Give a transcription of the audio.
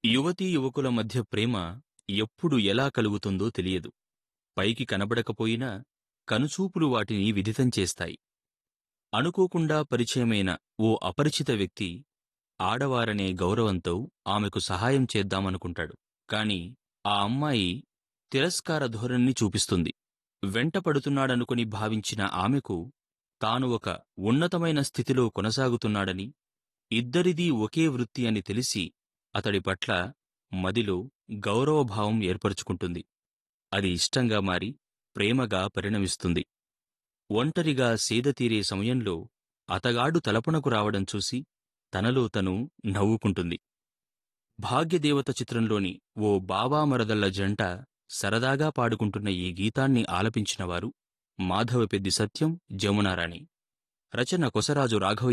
యువతీ యువకుల మధ్య ప్రేమ ఎప్పుడు ఎలా కలుగుతుందో తెలియదు పైకి కనబడకపోయినా కనుచూపులు వాటిని విదితం చేస్తాయి అనుకోకుండా పరిచయమైన ఓ అపరిచిత వ్యక్తి ఆడవారనే గౌరవంతో ఆమెకు సహాయం చేద్దామనుకుంటాడు కాని ఆ అమ్మాయి తిరస్కార ధోరణిని చూపిస్తుంది వెంటపడుతున్నాడనుకుని భావించిన ఆమెకు తాను ఒక ఉన్నతమైన స్థితిలో కొనసాగుతున్నాడని ఇద్దరిదీ ఒకే వృత్తి అని తెలిసి అతడి పట్ల మదిలో గౌరవభావం ఏర్పరుచుకుంటుంది అది ఇష్టంగా మారి ప్రేమగా పరిణమిస్తుంది ఒంటరిగా సేదతీరే సమయంలో అతగాడు తలపునకు రావడం చూసి తనలో తను నవ్వుకుంటుంది భాగ్యదేవత చిత్రంలోని ఓ బాబామరదళ్ల జంట సరదాగా పాడుకుంటున్న ఈ గీతాన్ని ఆలపించినవారు మాధవపెద్ది సత్యం జమునారాణి రచన కొసరాజు రాఘవయ్య